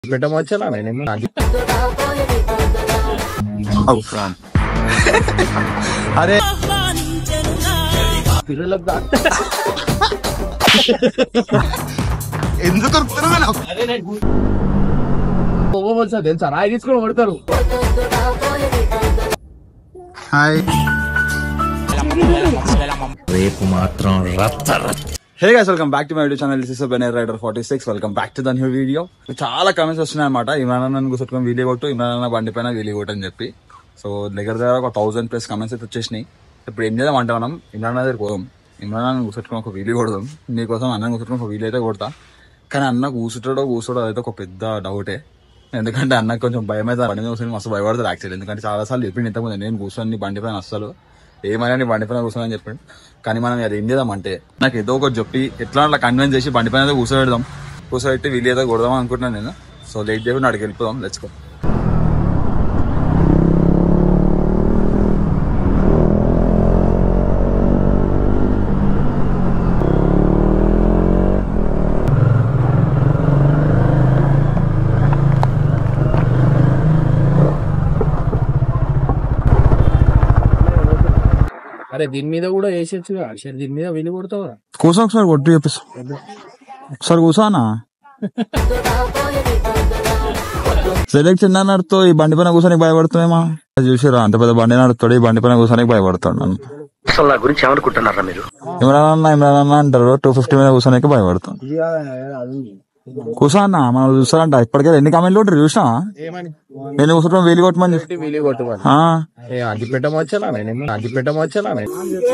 పెట్టమొచ్చా నేను అరే పిల్లలకు దా- ఎందుకు కొడుతున్నావు పోగొవచ్చా తెలుసా రాయి తీసుకొని కొడతారు హాయ్ రేపు మాత్రం రచ్చ hey guys welcome back to my video channel this is banner rider forty six welcome back to the new video చాలా కమెంట్స్ వస్తున్నాయి అనమాట ఇమ్రాన్ అన్న కూర్చొని వీడియో కొట్టు ఇమ్రాన్ అన్న బండి పైన వీడియో కొట్టు అని చెప్పి సో దగ్గర దగ్గర ఒక థౌసండ్ ప్లస్ కమెంట్స్ అయితే వచ్చేసినాయి ఇప్పుడు ఏం చేద్దాం అంటే మనం ఇమ్రాన్ అన్న దగ్గర పోదాం ఇమ్రాన్ అన్న కూర్చొని ఒక వీడియో కొడదాం నీకోసం అన్న కూర్చొని ఒక వీడియో అయితే కొడతా కానీ అన్న కూర్చుంటాడో కూర్చోడో అదైతే ఒక పెద్ద డౌటే ఎందుకంటే అన్న కొంచెం భయం అయితే బండి మీద కూర్చొని మస్తు భయపడతారు యాక్చువల్లీ ఎందుకంటే చాలా సార్లు చెప్పింది ఇంతకుముందు నేను కూర్చొని నీ బండి పైన అస్సలు ఏమైనా నీ బండి పైన కూర్చొని అని చెప్పాడు కానీ మనం అది ఏం చేద్దాం అంటే నాకు ఏదో ఒకటి చెప్పి ఎట్లా అట్లా కన్విన్స్ చేసి బండి పైన అయితే కూర్చోబెడదాం కూర్చోబెట్టి వీళ్ళు ఏదో కొడదాం అనుకుంటున్నాను నేను సో లేట్ చేయకుండా అడిగి వెళ్ళిపోదాం లెట్స్ గో అరే దీని మీద కూడా వేసేచ్చు అసలు దీని మీద వెళ్ళి కొడతావు కూర్చో ఒకసారి కొట్టి చెప్పిస్తా ఒకసారి కూర్చోనా సెలెక్ట్ చిన్న నడుతో ఈ బండి పైన కూర్చొని భయపడుతున్నామా చూసిరా అంత పెద్ద బండి నడుతాడు ఈ బండి పైన కూర్చొని భయపడతాడు నన్ను అసలు నా గురించి ఏమనుకుంటున్నారా మీరు ఇమ్రాన్ అన్న ఇమ్రాన్ అన్న అంటారు టూ ఫిఫ్టీ మీద కూర్చొని భయపడతాం కూర్చో అన్న మనం చూస్తారంట ఇప్పటికే ఎన్ని కామెంట్లు కొట్టి చూసినా ఏమని నేను కూర్చోవడం వేలి కొట్టమని చెప్పి వీలు కొట్టుకోవాలి ఆ, ఏ అగ్గి పెట్టమొచ్చా నేను అగ్గి పెట్టమొచ్చా నేను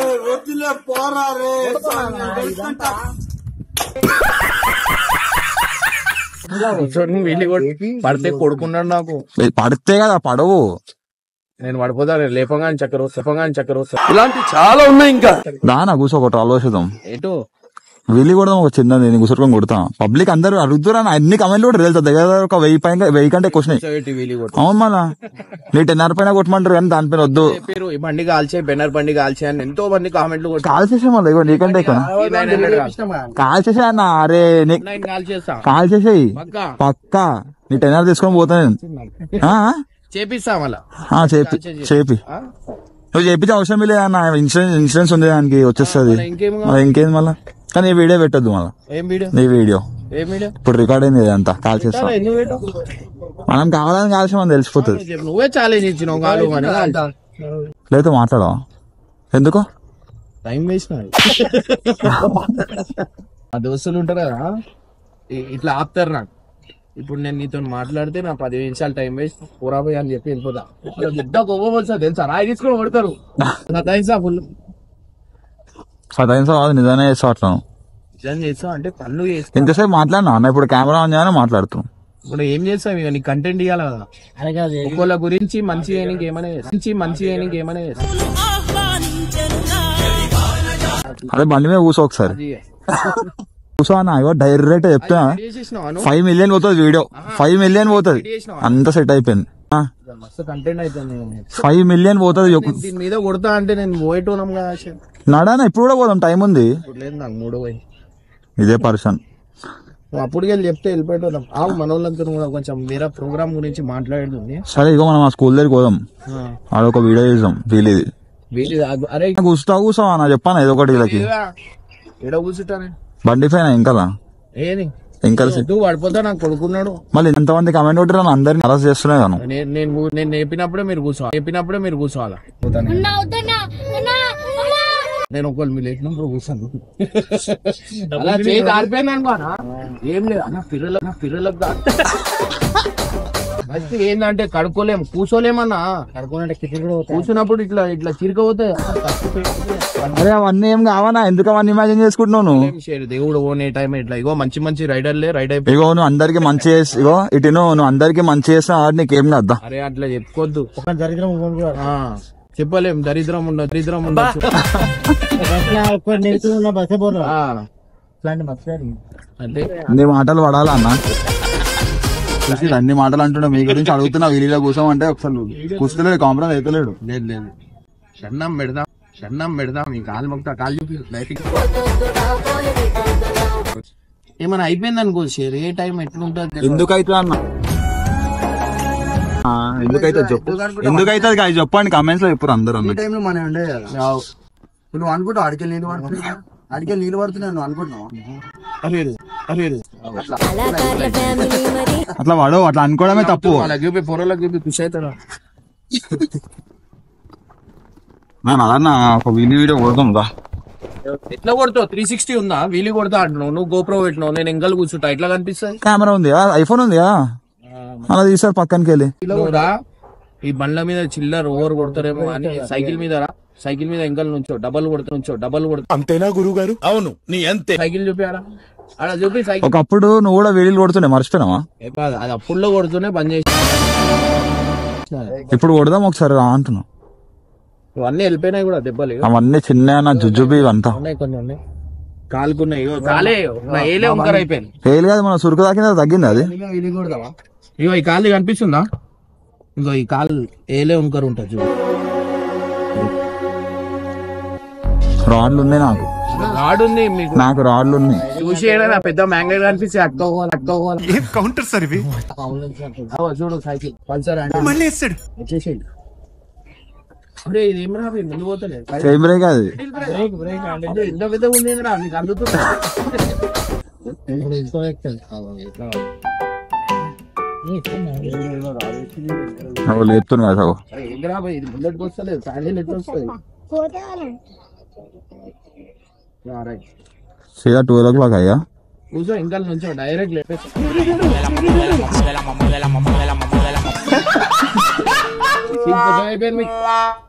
కూర్చొని వీళ్ళు కొట్టి పడితే కొడుకున్నాడు నాకు ఏ, పడితే కదా పడవు నేను పడిపోతాను లేపంగాని చక్కెర వస్తా లేపంగాని చక్కెర వస్తా ఇలాంటి చాలా ఉన్నాయి ఇంకా దానా కూర్చో ఒకటి ఆలోచిద్దాం ఎటు వెళ్ళి కూడా ఒక చిన్న నేను కూర్చోకొని కొడతా పబ్లిక్ అందరూ అడుగుతురా అన్ని కమెంట్లు కూడా తెలుసా దగ్గర దగ్గర ఒక వెయ్యి పైన వెయ్యి కంటే ఎక్కువ వచ్చినాయి పెట్టి వీలు కొట్టు అవును మళ్ళా నీ టెన్నర్ పైన కొట్టమంటారు కానీ దానిపైన వద్దు చెప్పారు ఈ బండి కాల్చే బెన్నర్ బండి కాల్చే అని ఎంతో మంది కామెంట్లు కొట్టి కాల్ చేసే మళ్ళీ ఇగో నీకంటే ఎక్కువ నైన్ హండ్రెడ్ కాల్చా కాల్ చేసే అన్న అరే నీ నైన్ కాల్ చేస్తా కాల్ చేసేయి పక్కా పక్కా నీ టెన్నర్ తీసుకొని పోతా నేను ఆ? చేపిస్తా మళ్ళా ఆ, చేపి చేపి ఆ? నువ్వు చేపించే అవసరం లేదు అన్న ఇన్సూరెన్స్ ఇన్సూరెన్స్ ఉంది దానికి వచ్చేస్తుంది మరి ఇంకేం కావాలి? మరి ఇంకేంది మళ్ళా కానీ ఈ వీడియో పెట్టొద్దు మళ్ళా ఏం వీడియో నీ వీడియో ఏం వీడియో ఇప్పుడు రికార్డ్ అయింది ఇదంతా కాల్ చేస్తాం చాలా ఎందుకు పెట్టు మనం కావాలని కాల్సి మనం తెలిసిపోతుంది చెప్పు, నువ్వే ఛాలెంజ్ ఇచ్చినావు కాలు అని లేకపోతే మాట్లాడవా ఎందుకు టైం వేస్ట్ ఆ దోస్తులు ఉంటారు కదా ఇ- ఇట్లా ఆపుతారు నాకు ఇప్పుడు నేను నీతో మాట్లాడితే నా పది నిమిషాలు టైం వేస్ట్ పోరాబోయ్ అని చెప్పి వెళ్ళిపోతా ఇట్లా బిడ్డ గొప్ప తెలుసా రాయి తీసుకొని కొడతారు సతాయిస్తా ఫుల్ సదాయించా కాదు నిజానే చేస్తా అట్లా నిజం చేస్తా అంటే పనులు చేస్తా ఇంతసేపు మాట్లాడినా అన్న ఇప్పుడు కెమెరా ఆన్ చేయగానే మాట్లాడుతున్నాం ఇప్పుడు ఏం చేస్తాం ఇక నీకు కంటెంట్ ఇవ్వాలి కదా ఒక్కోళ్ళ గురించి మంచి చేయడానికి ఏమైనా చేస్తా. మంచి మంచి చేయడానికి ఏమైనా చేస్తా. అదే బండి మీద కూర్చో ఒకసారి అది కూర్చో అన్న ఇగో డైరెక్ట్ చెప్తా చేసేసినావా నువ్వు? ఫైవ్ మిలియన్ పోతుంది వీడియో ఫైవ్ మిలియన్ పోతుంది చేసినావా? అంత సెట్ అయిపోయింది మస్తు కంటెంట్ అవుతుంది ఫైవ్ మిలియన్ పోతుంది నేను దీని మీద కొడతా అంటే నేను పోయేటోనం కదా అసలు. నడానా ఇప్పుడు కూడా పోదాం టైం ఉంది ఇప్పుడు లేదు నాకు మూడో పోయి ఇదే పర్సన్ నువ్వు అప్పటికి వెళ్ళి చెప్తే వెళ్ళిపోయేటోళ్ళం ఆవు మన వాళ్ళంతా కూడా కొంచెం వేరే ప్రోగ్రామ్ గురించి మాట్లాడేది సరే ఇగో మనం ఆ స్కూల్ దగ్గరికి పోదాం ఆడొక వీడియో చేద్దాం వీలిది వీళ్ళు ఆగు- అరే కూర్చుంటా కూర్చో అన్న చెప్పాను ఏదో ఒకటి వీళ్ళకి ఎడ కూర్చుంటానే బండి పైన ఇంకా ఏది ఇంకా నువ్వు పడిపోతా నాకు కొడుకున్నాడు మళ్ళీ ఎంతమంది కమెంట్ కొట్టిరా అందరిని అరెస్ట్ చేస్తున్నాయి కాను నేను నేను కూ- నేను నేర్పినప్పుడే మీరు కూర్చోవాలి నేర్పినప్పుడే మీరు కూర్చోవాలా అన్నా వద్దన్నా అన్నా అమ్మా నేను ఒకవేళ మీరు లేచినప్పుడు కూర్చోను అలా చేయి దారిపోయింది అనుకోనా ఏం లేదు అన్న పిల్లలకు నా పిల్లలకు దా- ఫస్ట్ ఏంటంటే కడుక్కోలేం కూర్చోలేమన్నా కూర్చున్నప్పుడు ఇట్లా ఇట్లా చిరకపోతే అరే అవన్నీ ఏం కావనా ఎందుకు అవన్నీ ఇమాజిన్ చేసుకుంటున్నావు నువ్వు దేవుడు ఓనే టైం ఇట్లా ఇగో మంచి మంచి రైడర్లే రైడ్ అయిపోయి ఇగో నువ్వు అందరికి మంచి చేసి ఇగో ఇటు నువ్వు నువ్వు అందరికి మంచి చేసిన వాడు నీకేం కద్దా అరే అట్లా చెప్పుకోవద్దు ఆ, చెప్పలేం దరిద్రం ఉండదు దరిద్రం ఉండొచ్చు ఆ, అంటే నీ మాటలు పడాలా అన్న చూసి అన్ని మాటలు అంటున్నా మీ గురించి అడుగుతున్నా వీలిలో కూర్చోమంటే ఒకసారి నువ్వు కూర్చోలేదు కాంప్రమైజ్ అవుతలేడు లేదు లేదు షన్నం పెడదాం షన్నం పెడదాం ఈ కాలు మొక్తా కాలు చూపి లైటింగ్ ఏమైనా అయిపోయింది అనుకో షేర్ ఏ టైం ఎట్లుంటుంది ఎందుకు అవుతుంది అన్న ఎందుకైతే చెప్పు ఎందుకైతే అది చెప్పండి కమెంట్స్ లో చెప్పు అందరూ ఈ అన్నట్టు. టైంలో మన ఉండే కదా నువ్వు అనుకుంటావు అడికెళ్ళి నీళ్ళు పడుతున్నాయి అడికెళ్ళి నీళ్ళు పడుతున్నాయి నువ్వు అనుకుంటున్నావు అరే అరే అట్లా వాడు అట్లా అనుకోవడమే తప్పు వాళ్ళకి చూపి పొరలకు చూపి ఖుషి అవుతారా నేను అదన్నా ఒక వీడియో వీడియో కొడదాం రా ఎట్లా కొడతావు త్రీ సిక్స్టీ ఉందా వీలు కొడతా అంటున్నావు నువ్వు గోప్రో పెట్టినావు నేను ఎంగల్ కూర్చుంటా ఎట్లా కనిపిస్తాయి కెమెరా ఉంది ఐఫోన్ ఉంది అలా తీసారు పక్కనకి వెళ్ళి నువ్వు రా ఈ బండ్ల మీద చిల్లర ఓవర్ కొడతారేమో అని సైకిల్ మీద రా సైకిల్ మీద ఎంకల్ నుంచో డబల్ కొడతా నుంచో డబల్ కొడతా అంతేనా గురువు గారు అవును నీ అంతే సైకిల్ చూపి ఆడ ఆడ చూపి సైకిల్ ఒకప్పుడు నువ్వు కూడా వీడియోలు కొడుతుండే మర్చిపోయినావా ఏ కాదు, అది అప్పుడులో కొడుతూనే బంద్ చేసి ఇప్పుడు కొడదాం ఒకసారి రా అంటున్నావు ఇవన్నీ వెళ్ళిపోయినాయి కూడా దెబ్బలు ఇగో అవన్నీ చిన్న నా జుజుబి ఇవంతా ఉన్నాయి కొన్ని ఉన్నాయి కాలుకున్నాయి ఇగో కాలే నా ఏలే ఉంకర్ అయిపోయింది ఫెయిల్ కాదు మన సురుకు తాకింది అది తగ్గింది అది వీళ్ళు కొడదావా ఇగో ఈ కాలు కనిపిస్తుందా ఇగో ఈ కాలు ఏలే ఉంకర్ ఉంటుంది చూడు రాడ్లు ఉన్నాయి నాకు రాడు ఉంది మీకు నాకు రాడ్లు ఉన్నాయి చూసి ఏడైనా పెద్ద మ్యాంగేట్ కనిపిస్తే అక్క పోవాలి అక్క పోవాలి ఏం కౌంటర్ సార్ ఇవి అవ్వ చూడు సైకిల్ పల్సర్ అంటే మళ్ళీ వేస్తాడు వచ్చేసేయండి అరే ఇది ఏం రా ముందు పోతలేదు సేమ్ బ్రేక్ అది బ్రేక్ బ్రేక్ అంటే ఇంత పెద్ద ఉంది రా నీకు అందుతుంది అవి లేపుతున్నా సగో అరే ఏందిరా భయ్, ఇది బుల్లెట్కి వస్తలేదు శాండిల్ ఎట్లా వస్తుంది ఆ, రైట్. సీదా ట్వెల్వ్ ఓ క్లాక్ అయ్యా కూర్చో ఇంకా నుంచో డైరెక్ట్ లేపేసి అయిపోయింది మీకు.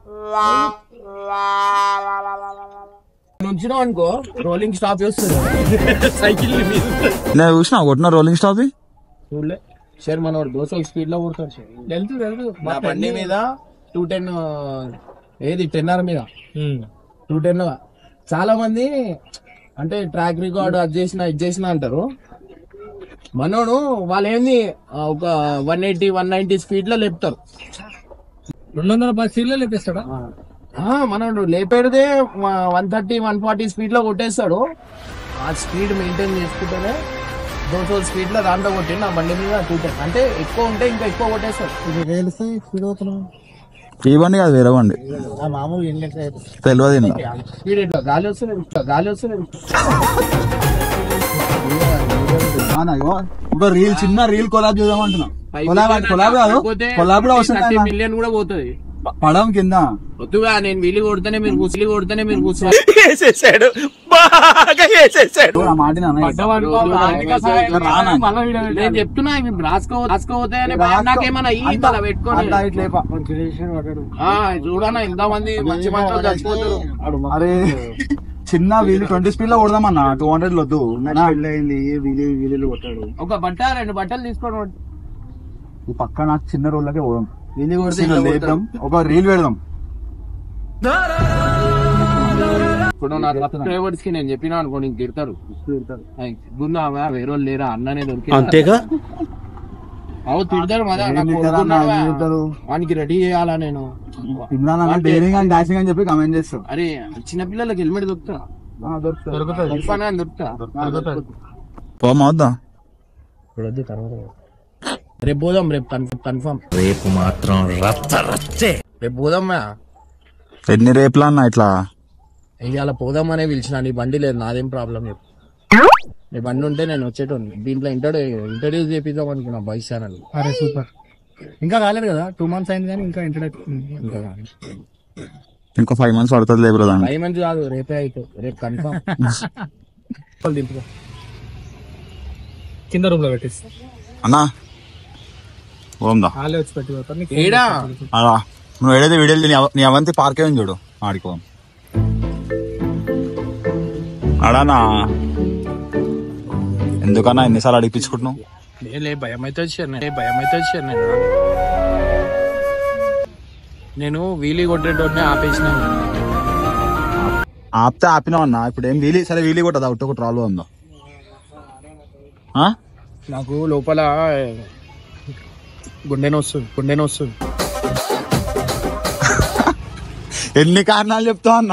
నుంచినావు అనుకో రోలింగ్ స్టాప్ చేస్తుంది సైకిల్ మీద నేను చూసిన కొట్టిన రోలింగ్ స్టాప్ చూడలే సార్ మనోడు దోశ స్పీడ్ లో కొడతాడు సార్ తెలుసు తెలుసు నా బండి మీద టూ టెన్ ఏది టెన్ ఆర్ మీద టూ టెన్ చాలా మంది అంటే ట్రాక్ రికార్డ్ అది చేసిన ఇది చేసిన అంటారు మనోడు వాళ్ళు ఏంది ఆ, ఒక one eighty one ninety speed లో లేపుతారు రెండు వందల పది సీట్లు లేపిస్తాడా ఆ, మనోడు లేపేదే one thirty one forty speed లో కొట్టేస్తాడు ఆ స్పీడ్ మెయింటైన్ చేసుకుంటేనే దోశ స్పీడ్ లో దాంట్లో కొట్టి నా బండి మీద టూ టెన్ అంటే ఎక్కువ ఉంటే ఇంకా ఎక్కువ కొట్టేస్తాడు ఇది రేలిస్తే స్పీడ్ అవుతున్నావు ఈ బండి కాదు వేరే బండి మామూలు ఎన్ని లెక్క తెలియదు ఇంకా స్పీడ్ ఎట్లా గాలి వస్తుంది గాలి వస్తుంది ఒక రీల్ చిన్న రీల్ కొలాబ్ చేద్దాం అంటున్నా కొలాబ్ కొలాబ్ కాదు కొలాబ్ కూడా వస్తుంది మిలియన్ కూడా పోతుంది పడం కింద వద్దుగా నేను వీలు కొడితేనే మీరు కూర్చొని కొడితేనే మీరు కూర్చో వేసేసాడు బాగా వేసేసాడు ఆ మాట నేను చెప్తున్నా ఇవి రాసుకో రాసుకోపోతాయని భయం నాకేమన్నా ఈ తల పెట్టుకొని ఆ, చూడన్నా ఇంత మంది మంచి మంచి చచ్చిపోతారు అరే చిన్న వీలు ట్వంటీ స్పీడ్ లో కొడదామన్నా టూ హండ్రెడ్ వద్దు అయింది వీలు వీలు కొట్టాడు ఒక బట్ట రెండు బట్టలు తీసుకోవడం ఈ పక్క నాకు చిన్న రోళ్ళకే పోదాం వీలు కొడితే చిన్న లేపుదాం ఒక రీల్ పెడదాం ఇప్పుడు నా సబ్స్క్రైబర్స్ కి నేను చెప్పినా అనుకో నీకు తిడతారు గుందా వేరే వాళ్ళు లేరా అన్ననే దొరికి అంతేగా అవు తిడతారు మదా నాకు కొడుకున్నావా? వానికి రెడీ చేయాలా నేను ఇమ్రాన్ అన్న డేరింగ్ అండ్ డాషింగ్ అని చెప్పి కమెంట్ చేస్తాం అరే చిన్నపిల్లలకి హెల్మెట్ దొరుకుతా దొరుకుతా దొరుకుతా పోమవుద్దా రేపు పోదాం రేపు కన్ఫర్మ్ రేపు మాత్రం రచ్చ రచ్చే రేపు పోదామా ఎన్ని రేపులా అన్న ఇట్లా ఇవాళ పోదామనే పిలిచిన నీ బండి లేదు నాదేం ప్రాబ్లం చెప్పు నీ బండి ఉంటే నేను వచ్చేటోని దీంట్లో ఇంట్రడ్యూ ఇంట్రడ్యూస్ చేపిద్దాం అనుకున్నా బాయ్స్ ఛానల్ అరే సూపర్ ఇంకా కాలేదు కదా టూ మంత్స్ అయింది కానీ ఇంకా ఇంట్రడక్ట్ ఇంకా కానీ. ఇంకో ఫైవ్ మంత్స్ పడుతుంది లేబర్ దాన్ని ఫైవ్ మంత్స్ కాదు రేపే అయితే రేపు కన్ఫర్మ్ దింపుకో కింద రూమ్ లో పెట్టేసి అన్నా ఓందా వాళ్ళే వచ్చి పెట్టి పోతారు నీకు ఏడా అలా నువ్వు ఏదైతే వీడియోలు నీ అవ- నీ అవంతి పార్కే ఉంది చూడు ఆడికో అడానా ఎందుకన్నా ఎన్నిసార్లు అడిపించుకుంటున్నావు లే భయం అయితే వచ్చాను నేను భయం అయితే వచ్చాను నేను నేను వీలీ కొట్టేటోనే ఆపేసిన ఆపితే ఆపినావు అన్న ఇప్పుడు ఏం వీలీ సరే వీలీ కొట్టదా ఒకటి ఒకటి రాలు ఉందా ఆ? నాకు లోపల గుండె వస్తుంది గుండె వస్తుంది ఎన్ని కారణాలు చెప్తావు అన్న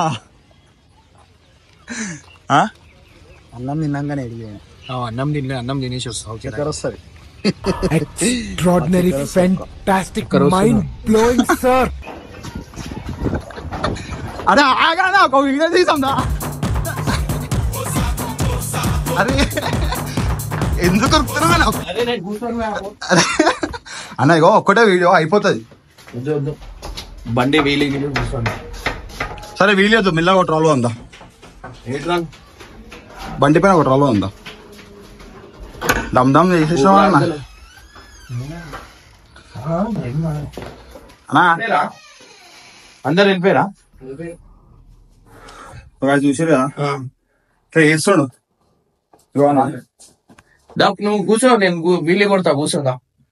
ఆ? అన్నం తిన్నాగానే అడిగాను అన్నం తినలే అన్నం తినేసి వస్తా ఓకే చక్కెర వస్తుంది extraordinary, fantastic, mind blowing, sir. అరే ఆగా నా ఒక వీడియో తీసాందా అరే ఎందుకు దొరుకుతున్నా నాకు అదే నేను కూర్చొని అరే అన్న ఇగో ఒక్కటే వీడియో అయిపోతుంది వద్దు వద్దు బండి వీలి గిలి కూర్చోండి సరే వీడియో మిల్లగా ఒక ట్రాలో ఉందా ఏంట్రా బండి పైన ఒక ట్రాలో ఉందా దమ్ దమ్ చేసేసావా అన్న అన్నా అందరు వెళ్ళిపోయారా ఒక చూసారు కదా ఇట్లా చేస్తుండు ఇగో అన్న దా, నువ్వు కూర్చో నేను గు- వీలి కొడతా కూర్చోదా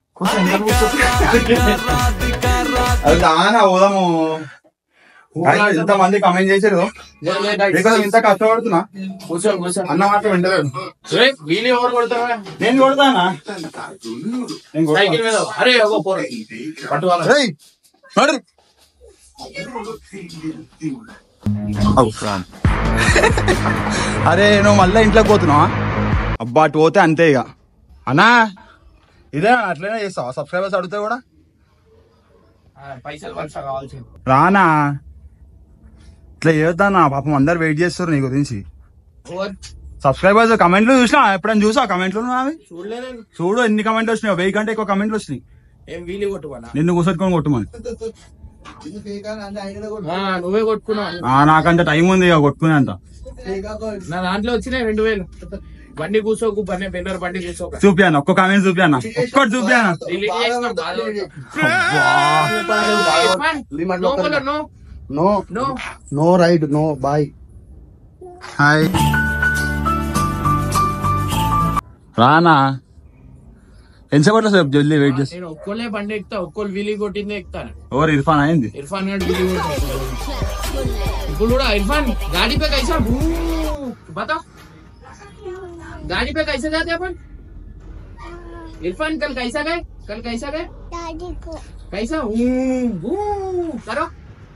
అది దానా పోదాము ఇంత మంది కమెంట్ చేశారు నీకోసం ఇంత కష్టపడుతున్నా కూర్చో కూర్చో అన్న మాట వింటలేదు ఏయ్, వీలి ఎవరు కొడతావా నేను కొడతానా నేను కొడతా. సైకిల్ మీద అరే ఒక పోర పట్టుకోవాలి ఏయ్, నడు. అవు. అరే నువ్వు మళ్ళీ ఇంట్లోకి పోతున్నావా అబ్బా అటు పోతే అంతే ఇక అన్నా ఇదే అట్లనే చేస్తావా సబ్స్క్రైబర్స్ అడిగితే కూడా పైసలు పైసా కావాల్సింది రానా ఇట్లా చేద్దానా పాపం అందరు వెయిట్ చేస్తారు నీ గురించి సబ్స్క్రైబర్స్ కమెంట్లు చూసినా ఎప్పుడైనా చూసా కమెంట్లు అవి చూడలేదు చూడు ఎన్ని కమెంట్లు వచ్చినాయి వెయ్యి కంటే ఎక్కువ కమెంట్లు వచ్చినాయి ఏం వీలి కొట్టుకోనా నిన్ను కూసెట్టుకొని కొట్టుమని ఆ, నువ్వే కొట్టుకున్నావు ఆ, నాకంత టైం ఉంది ఇక కొట్టుకునే అంత నా దాంట్లో వచ్చినాయి రెండు వేలు బండి కూర్చోకు బండి బెన్నర్ బండి కూర్చోక చూపియాను ఒక్క కామెంట్ చూపియాను ఒక్కటి చూపియాను డిలీట్ చేసిన బాధ ఉంది. Limit no colour no no no no right no bye hi Rana ఎంతసేపట్లో సేపు జల్దీ వెయిట్ చేస్తా నేను ఒక్కోలే బండి ఎక్కుతా ఒక్కోలు వీలి కొట్టిందే ఎక్కుతాను ఎవరు ఇర్ఫాన్ అయింది इरफान गाड़ी वीडियो बुलूड़ा इरफान गाड़ी पे कैसा भू बता गाड़ी पे कैसे जाते अपन इरफान कल कैसा गए कल कैसा गए कैसा हूँ, हूँ, करो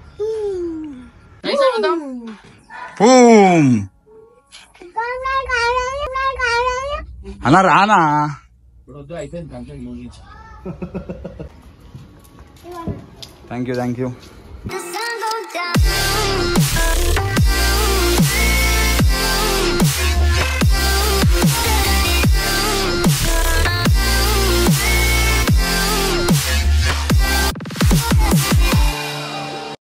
कैसा बताओ పూమ్ అన్న రానా వద్దు అయిపోయింది కంప్లైంట్ ముగించి thank you thank you The sun goes down.